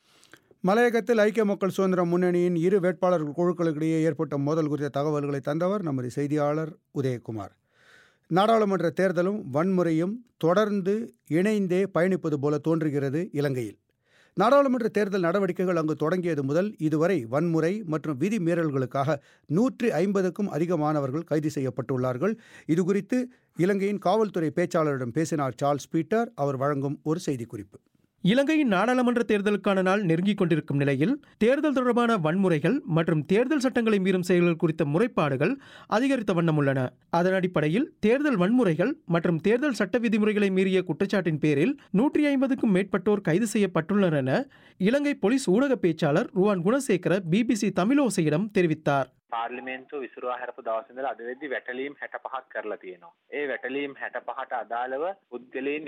[SPEAKER 1] மலையகத்தில் ஐக்கிய மக்கள் சுதந்திர முன்னணியின் இரு வேட்பாளர்கள் குழுக்களுக்கிடையே ஏற்பட்ட மோதல் குறித்த தகவல்களை தந்தவர் நமது செய்தியாளர் உதயகுமார் நாடாளுமன்ற தேர்தலும் வன்முறையும் தொடர்ந்து இணைந்தே பயணிப்பது போல தோன்றுகிறது இலங்கையில் நாடாளுமன்ற தேர்தல் நடவடிக்கைகள் அங்கு தொடங்கியது முதல் இதுவரை வன்முறை மற்றும் விதி மீறல்களுக்காக நூற்றி ஐம்பதுக்கும் அதிகமானவர்கள் கைது செய்யப்பட்டுள்ளார்கள் இதுகுறித்து இலங்கையின் காவல்துறை பேச்சாளரிடம் பேசினார் சார்ல்ஸ் பீட்டர் அவர் வழங்கும் ஒரு செய்திக்குறிப்பு
[SPEAKER 3] இலங்கையின் நாடாளுமன்ற தேர்தலுக்கான நாள் நெருங்கிக் கொண்டிருக்கும் நிலையில் தேர்தல் தொடர்பான வன்முறைகள் மற்றும் தேர்தல் சட்டங்களை மீறும் செயல்கள் குறித்த முறைப்பாடுகள் அதிகரித்த வண்ணம் உள்ளன அதன் அடிப்படையில் தேர்தல் வன்முறைகள் மற்றும் தேர்தல் சட்ட விதிமுறைகளை மீறிய குற்றச்சாட்டின் பேரில் நூற்றி ஐம்பதுக்கும் மேற்பட்டோர் கைது செய்யப்பட்டுள்ளனர் என இலங்கை போலீஸ் ஊடக பேச்சாளர் ருவான் குணசேகர பிபிசி தமிழோசையிடம் தெரிவித்தார்
[SPEAKER 13] පාර්ලිමේන්තුව විසුරුවා හැරපු දවස් ඉඳලා අද වෙද්දි වැටලීම් 65ක් කරලා තියෙනවා. ඒ වැටලීම් 65ට අදාළව පුද්ගලයන්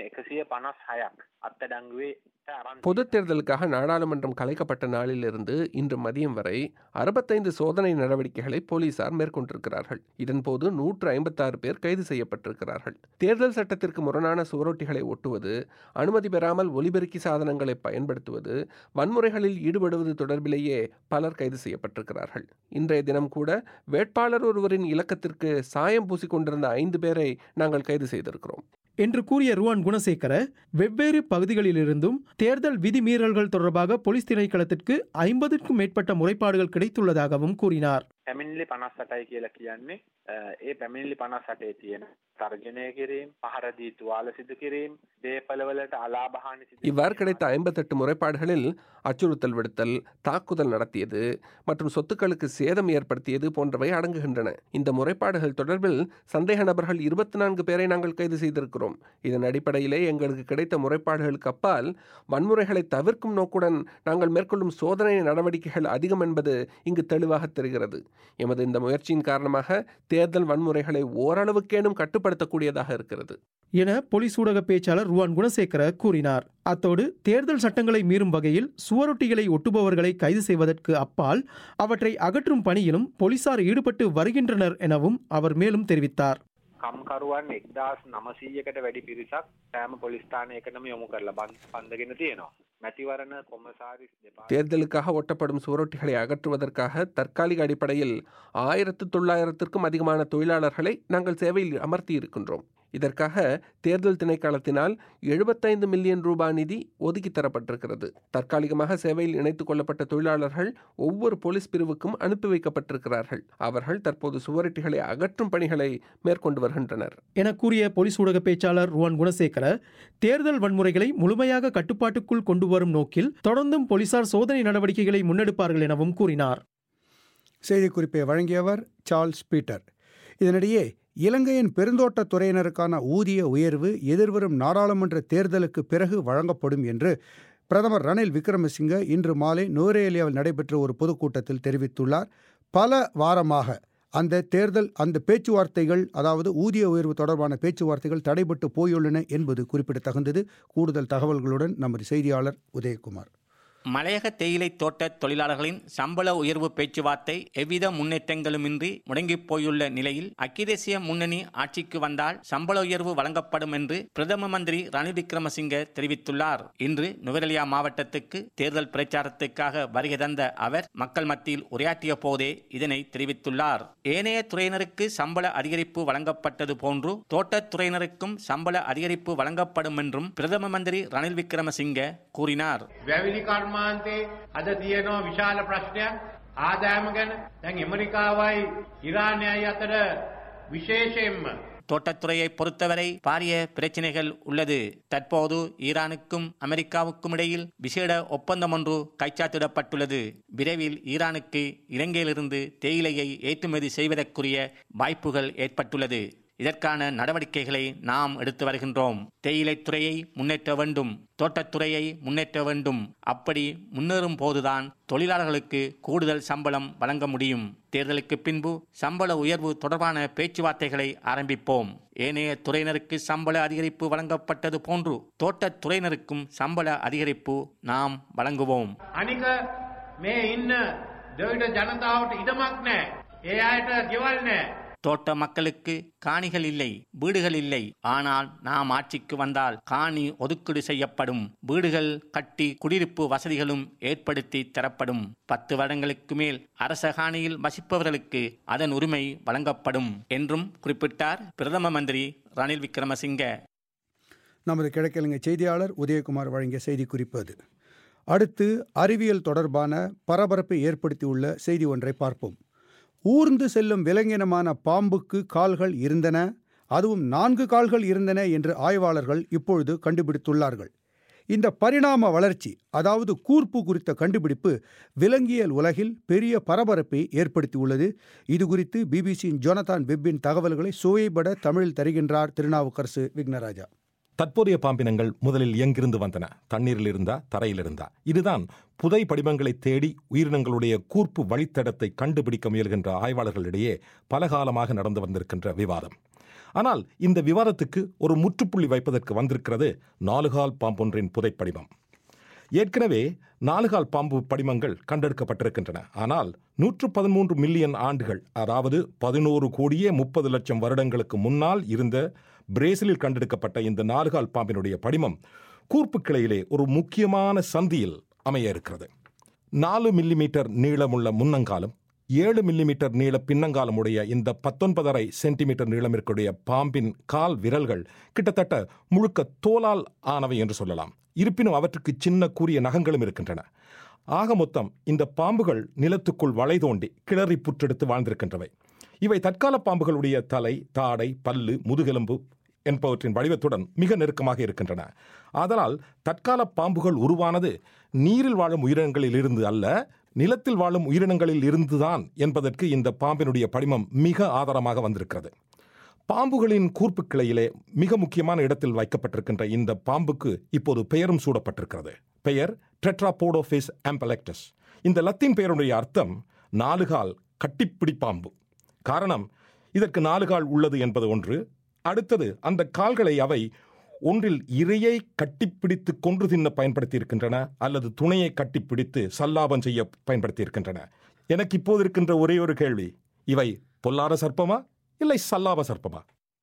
[SPEAKER 13] 156ක් අත්අඩංගුවේ අරන්
[SPEAKER 6] பொதுத் தேர்தலுக்காக நாடாளுமன்றம் கலைக்கப்பட்ட நாளிலிருந்து இன்று மதியம் வரை அறுபத்தைந்து சோதனை நடவடிக்கைகளை போலீசார் மேற்கொண்டிருக்கிறார்கள் இதன்போது நூற்று ஐம்பத்தாறு பேர் கைது செய்யப்பட்டிருக்கிறார்கள் தேர்தல் சட்டத்திற்கு முரணான சுவரொட்டிகளை ஒட்டுவது அனுமதி பெறாமல் ஒலிபெருக்கி சாதனங்களை பயன்படுத்துவது வன்முறைகளில் ஈடுபடுவது தொடர்பிலேயே பலர் கைது செய்யப்பட்டிருக்கிறார்கள் இன்றைய தினம் கூட வேட்பாளர் ஒருவரின் இலக்கத்திற்கு சாயம் பூசிக்கொண்டிருந்த ஐந்து பேரை நாங்கள் கைது செய்திருக்கிறோம்
[SPEAKER 3] என்று கூறிய ருவான் குணசேகர வெவ்வேறு பகுதிகளிலிருந்தும் தேர்தல் விதிமீறல்கள் தொடர்பாக போலீஸ் திணைக்களத்திற்கு ஐம்பதுக்கும் மேற்பட்ட முறைப்பாடுகள் கிடைத்துள்ளதாகவும் கூறினார்
[SPEAKER 13] පැමිණිලි 58යි කියලා කියන්නේ අ, ඒ පැමිණිලි 58 තියෙන තර්ජනය කිරීම, පහර දී තුවාල සිදු කිරීම, දේපළවලට අලාභහානි සිදු
[SPEAKER 6] இவ்வாறு கிடைத்த ஐம்பத்தெட்டு முறைப்பாடுகளில் அச்சுறுத்தல் விடுத்தல் தாக்குதல் நடத்தியது மற்றும் சொத்துக்களுக்கு சேதம் ஏற்படுத்தியது போன்றவை அடங்குகின்றன இந்த முறைப்பாடுகள் தொடர்பில் சந்தேக நபர்கள் இருபத்தி நான்கு பேரை நாங்கள் கைது செய்திருக்கிறோம் இதன் அடிப்படையிலே எங்களுக்கு கிடைத்த முறைப்பாடுகளுக்கு அப்பால் வன்முறைகளை தவிர்க்கும் நோக்குடன் நாங்கள் மேற்கொள்ளும் சோதனை நடவடிக்கைகள் அதிகம் என்பது இங்கு தெளிவாக தெரிகிறது எமது இந்த முயற்சியின் காரணமாக தேர்தல் வன்முறைகளை ஓரளவுக்கேனும் கட்டுப்படுத்தக்கூடியதாக இருக்கிறது
[SPEAKER 3] என போலீஸ் ஊடக பேச்சாளர் ருவான் குணசேகர கூறினார் அத்தோடு தேர்தல் சட்டங்களை மீறும் வகையில் சுவரொட்டிகளை ஒட்டுபவர்களை கைது செய்வதற்கு அப்பால் அவற்றை அகற்றும் பணியிலும் போலீசார் ஈடுபட்டு வருகின்றனர் எனவும் அவர் மேலும் தெரிவித்தார்
[SPEAKER 13] කම්කරුවන් 1900කට වැඩි පිරිසක් සෑම පොලිස් ස්ථානයකටම යොමු කරලා බන්- බන්ධගෙන තියෙනවා. මැතිවරණ කොමසාරිස් දෙපා
[SPEAKER 6] தேர்தலுக்காக ஒட்டப்படும் சுவரொட்டிகளை அகற்றுவதற்காக தற்காலிக அடிப்படையில் ஆயிரத்து தொள்ளாயிரத்திற்கும் அதிகமான தொழிலாளர்களை நாங்கள் சேவையில் அமர்த்தி இருக்கின்றோம் இதற்காக தேர்தல் திணைக்களத்தினால் எழுபத்தைந்து மில்லியன் ரூபாய் நிதி ஒதுக்கி தரப்பட்டிருக்கிறது தற்காலிகமாக சேவையில் இணைத்துக் கொள்ளப்பட்ட தொழிலாளர்கள் ஒவ்வொரு போலீஸ் பிரிவுக்கும் அனுப்பி வைக்கப்பட்டிருக்கிறார்கள் அவர்கள் தற்போது சுவரொட்டிகளை அகற்றும் பணிகளை மேற்கொண்டு வருகின்றனர்
[SPEAKER 3] என கூறிய போலீஸ் ஊடக பேச்சாளர் ருவான் குணசேகர தேர்தல் வன்முறைகளை முழுமையாக கட்டுப்பாட்டுக்குள் கொண்டு வரும் நோக்கில் தொடர்ந்தும் போலீசார் சோதனை நடவடிக்கைகளை முன்னெடுப்பார்கள் எனவும் கூறினார்
[SPEAKER 1] செய்திக்குறிப்பை வழங்கியவர் சார்ல்ஸ் பீட்டர் இதனிடையே இலங்கையின் பெருந்தோட்டத் துறையினருக்கான ஊதிய உயர்வு எதிர்வரும் நாடாளுமன்ற தேர்தலுக்கு பிறகு வழங்கப்படும் என்று பிரதமர் ரணில் விக்ரமசிங்க இன்று மாலை நுவரேலியாவில் நடைபெற்ற ஒரு பொதுக்கூட்டத்தில் தெரிவித்துள்ளார் பல வாரமாக அந்த தேர்தல் அந்த பேச்சுவார்த்தைகள் அதாவது ஊதிய உயர்வு தொடர்பான பேச்சுவார்த்தைகள் தடைபட்டு போயுள்ளன என்பது குறிப்பிடத்தகுந்தது கூடுதல் தகவல்களுடன் நமது செய்தியாளர் உதயகுமார்
[SPEAKER 12] மலையக தேயிலை தோட்ட தொழிலாளர்களின் சம்பள உயர்வு பேச்சுவார்த்தை எவ்வித முன்னேற்றங்களுமின்றி முடங்கிப் போயுள்ள நிலையில் அக்கிய தேசிய முன்னணி ஆட்சிக்கு வந்தால் சம்பள உயர்வு வழங்கப்படும் என்று பிரதம மந்திரி ரணில் விக்ரமசிங்க தெரிவித்துள்ளார் இன்று நுவரெலியா மாவட்டத்துக்கு தேர்தல் பிரச்சாரத்துக்காக வருகை தந்த அவர் மக்கள் மத்தியில் உரையாற்றிய போதே இதனை தெரிவித்துள்ளார் ஏனைய துறையினருக்கு சம்பள அதிகரிப்பு வழங்கப்பட்டது போன்று தோட்டத் துறையினருக்கும் சம்பள அதிகரிப்பு வழங்கப்படும் என்றும் பிரதம மந்திரி ரணில் விக்ரமசிங்க கூறினார்
[SPEAKER 14] වැවිලි කර්මාන්තේ අද තියෙනවා විශාල ප්‍රශ්නයක් ආදායම ගැන දැන් ඇමරිකාවයි ඉරානයයි අතර විශේෂයෙන්ම
[SPEAKER 12] தோட்டத்துறையை பொறுத்தவரை பாரிய பிரச்சனைகள் உள்ளது தற்போது ஈரானுக்கும் அமெரிக்காவுக்கும் இடையில் விசேட ஒப்பந்தம் ஒன்று கைச்சாத்திடப்பட்டுள்ளது விரைவில் ஈரானுக்கு இலங்கையிலிருந்து தேயிலையை ஏற்றுமதி செய்வதற்குரிய வாய்ப்புகள் ஏற்பட்டுள்ளது இதற்கான நடவடிக்கைகளை நாம் எடுத்து வருகின்றோம் தேயிலைத் துறையை முன்னேற்ற வேண்டும் தோட்டத்துறையை முன்னேற்ற வேண்டும் அப்படி முன்னேறும் போதுதான் தொழிலாளர்களுக்கு கூடுதல் சம்பளம் வழங்க முடியும் தேர்தலுக்கு பின்பு சம்பள உயர்வு தொடர்பான பேச்சுவார்த்தைகளை ஆரம்பிப்போம் ஏனைய துறையினருக்கு சம்பள அதிகரிப்பு வழங்கப்பட்டது போன்று தோட்டத் துறையினருக்கும் சம்பள அதிகரிப்பு நாம் வழங்குவோம்
[SPEAKER 14] අනික මේ ඉන්න දෙවිඩ ජනතාවට ඉඩමක් නෑ ඒ අයට ගෙවල් නෑ
[SPEAKER 12] தோட்ட மக்களுக்கு காணிகள் இல்லை வீடுகள் இல்லை ஆனால் நாம் ஆட்சிக்கு வந்தால் காணி ஒதுக்கீடு செய்யப்படும் வீடுகள் கட்டி குடியிருப்பு வசதிகளும் ஏற்படுத்தி தரப்படும் பத்து வருடங்களுக்கு மேல் அரச காணியில் வசிப்பவர்களுக்கு அதன் உரிமை வழங்கப்படும் என்றும் குறிப்பிட்டார் பிரதம மந்திரி ரணில் விக்ரமசிங்க
[SPEAKER 1] நமது கிழக்கிழங்கை செய்தியாளர் உதயகுமார் வழங்கிய செய்திக்குறிப்பு அது அடுத்து அறிவியல் தொடர்பான பரபரப்பை ஏற்படுத்தியுள்ள செய்தி ஒன்றை பார்ப்போம் ஊர்ந்து செல்லும் விலங்கினமான பாம்புக்கு கால்கள் இருந்தன அதுவும் நான்கு கால்கள் இருந்தன என்று ஆய்வாளர்கள் இப்பொழுது கண்டுபிடித்துள்ளார்கள் இந்த பரிணாம வளர்ச்சி அதாவது கூர்ப்பு குறித்த கண்டுபிடிப்பு விலங்கியல் உலகில் பெரிய பரபரப்பை ஏற்படுத்தியுள்ளது இது குறித்து பிபிசியின் ஜொனதான் வெப்பின் தகவல்களை சுவைபட தமிழில் தருகின்றார் திருநாவுக்கரசு விக்னராஜா
[SPEAKER 4] தற்போதைய பாம்பினங்கள் முதலில் எங்கிருந்து வந்தன தண்ணீரில் இருந்தா தரையில் இருந்தா இதுதான் புதை படிமங்களை தேடி உயிரினங்களுடைய கூர்ப்பு வழித்தடத்தை கண்டுபிடிக்க முயல்கின்ற ஆய்வாளர்களிடையே பலகாலமாக நடந்து வந்திருக்கின்ற விவாதம் ஆனால் இந்த விவாதத்துக்கு ஒரு முற்றுப்புள்ளி வைப்பதற்கு வந்திருக்கிறது நாலுகால் பாம்பொன்றின் புதைப்படிமம் ஏற்கனவே நாலுகால் பாம்பு படிமங்கள் கண்டெடுக்கப்பட்டிருக்கின்றன ஆனால் நூற்று பதிமூன்று மில்லியன் ஆண்டுகள் அதாவது பதினோரு கோடியே முப்பது லட்சம் வருடங்களுக்கு முன்னால் இருந்த பிரேசிலில் கண்டெடுக்கப்பட்ட இந்த நாலுகால் பாம்பினுடைய படிமம் கூர்ப்பு கிளையிலே ஒரு முக்கியமான சந்தியில் அமைய இருக்கிறது நாலு மில்லிமீட்டர் நீளமுள்ள முன்னங்காலும் ஏழு மில்லிமீட்டர் நீள பின்னங்காலம் உடைய இந்த பத்தொன்பதரை சென்டிமீட்டர் நீளம் இருக்கக்கூடிய பாம்பின் கால் விரல்கள் கிட்டத்தட்ட முழுக்க தோலால் ஆனவை என்று சொல்லலாம் இருப்பினும் அவற்றுக்கு சின்ன கூறிய நகங்களும் இருக்கின்றன ஆக மொத்தம் இந்த பாம்புகள் நிலத்துக்குள் வளை தோண்டி கிளறி புற்றெடுத்து வாழ்ந்திருக்கின்றவை இவை தற்கால பாம்புகளுடைய தலை தாடை பல்லு முதுகெலும்பு என்பவற்றின் வடிவத்துடன் மிக நெருக்கமாக இருக்கின்றன ஆதலால் தற்கால பாம்புகள் உருவானது நீரில் வாழும் உயிரினங்களில் இருந்து அல்ல நிலத்தில் வாழும் உயிரினங்களில் இருந்துதான் என்பதற்கு இந்த பாம்பினுடைய படிமம் மிக ஆதாரமாக வந்திருக்கிறது பாம்புகளின் கூர்ப்பு கிளையிலே மிக முக்கியமான இடத்தில் வைக்கப்பட்டிருக்கின்ற இந்த பாம்புக்கு இப்போது பெயரும் சூடப்பட்டிருக்கிறது பெயர் டெட்ராபோடோஃபேஸ் ஆம்பலெக்டஸ் இந்த லத்தீன் பெயருடைய அர்த்தம் நாலுகால் கட்டிப்பிடி பாம்பு காரணம் இதற்கு நாலு கால் உள்ளது என்பது ஒன்று அடுத்தது அந்த கால்களை அவை ஒன்றில் இரையை கட்டிப்பிடித்து கொன்று தின்ன பயன்படுத்தி இருக்கின்றன அல்லது துணையை கட்டிப்பிடித்து சல்லாபம் செய்ய பயன்படுத்தி இருக்கின்றன எனக்கு இப்போது இருக்கின்ற ஒரே ஒரு கேள்வி இவை பொல்லாத சர்ப்பமா இல்லை சல்லாப சர்ப்பமா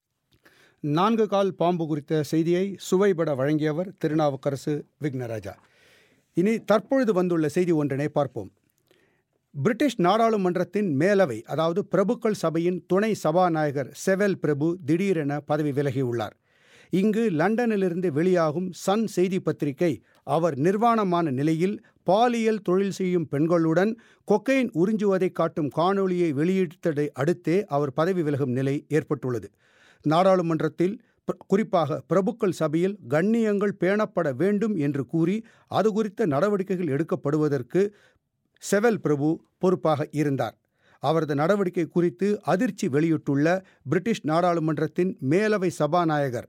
[SPEAKER 1] நான்கு கால் பாம்பு குறித்த செய்தியை சுவைபட வழங்கியவர் திருநாவுக்கரசு விக்னராஜா இனி தற்பொழுது வந்துள்ள செய்தி ஒன்றினை பார்ப்போம் பிரிட்டிஷ் நாடாளுமன்றத்தின் மேலவை அதாவது பிரபுக்கள் சபையின் துணை சபாநாயகர் செவல் பிரபு திடீரென பதவி விலகியுள்ளார் இங்கு லண்டனிலிருந்து வெளியாகும் சன் செய்தி பத்திரிகை அவர் நிர்வாணமான நிலையில் பாலியல் தொழில் செய்யும் பெண்களுடன் கொக்கைன் உறிஞ்சுவதை காட்டும் காணொளியை வெளியிட்டதை அடுத்தே அவர் பதவி விலகும் நிலை ஏற்பட்டுள்ளது நாடாளுமன்றத்தில் குறிப்பாக பிரபுக்கள் சபையில் கண்ணியங்கள் பேணப்பட வேண்டும் என்று கூறி அது குறித்த நடவடிக்கைகள் எடுக்கப்படுவதற்கு செவல் பிரபு பொறுப்பாக இருந்தார் அவரது நடவடிக்கை குறித்து அதிர்ச்சி வெளியிட்டுள்ள பிரிட்டிஷ் நாடாளுமன்றத்தின் மேலவை சபாநாயகர்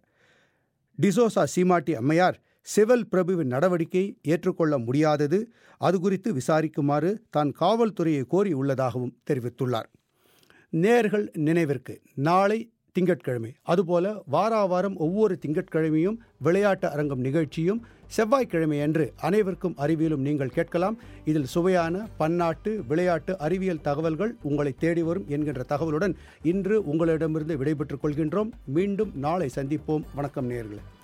[SPEAKER 1] டிசோசா சீமாட்டி அம்மையார் செவல் பிரபுவின் நடவடிக்கை ஏற்றுக்கொள்ள முடியாதது அது குறித்து விசாரிக்குமாறு தான் காவல்துறையை கோரியுள்ளதாகவும் தெரிவித்துள்ளார் நேர்கள் நினைவிற்கு நாளை திங்கட்கிழமை அதுபோல வாரா வாரம் ஒவ்வொரு திங்கட்கிழமையும் விளையாட்டு அரங்கம் நிகழ்ச்சியும் செவ்வாய்க்கிழமை அன்று அனைவருக்கும் அறிவியலும் நீங்கள் கேட்கலாம் இதில் சுவையான பன்னாட்டு விளையாட்டு அறிவியல் தகவல்கள் உங்களை தேடி வரும் என்கின்ற தகவலுடன் இன்று உங்களிடமிருந்து விடைபெற்றுக் கொள்கின்றோம் மீண்டும் நாளை சந்திப்போம் வணக்கம் நேயர்களே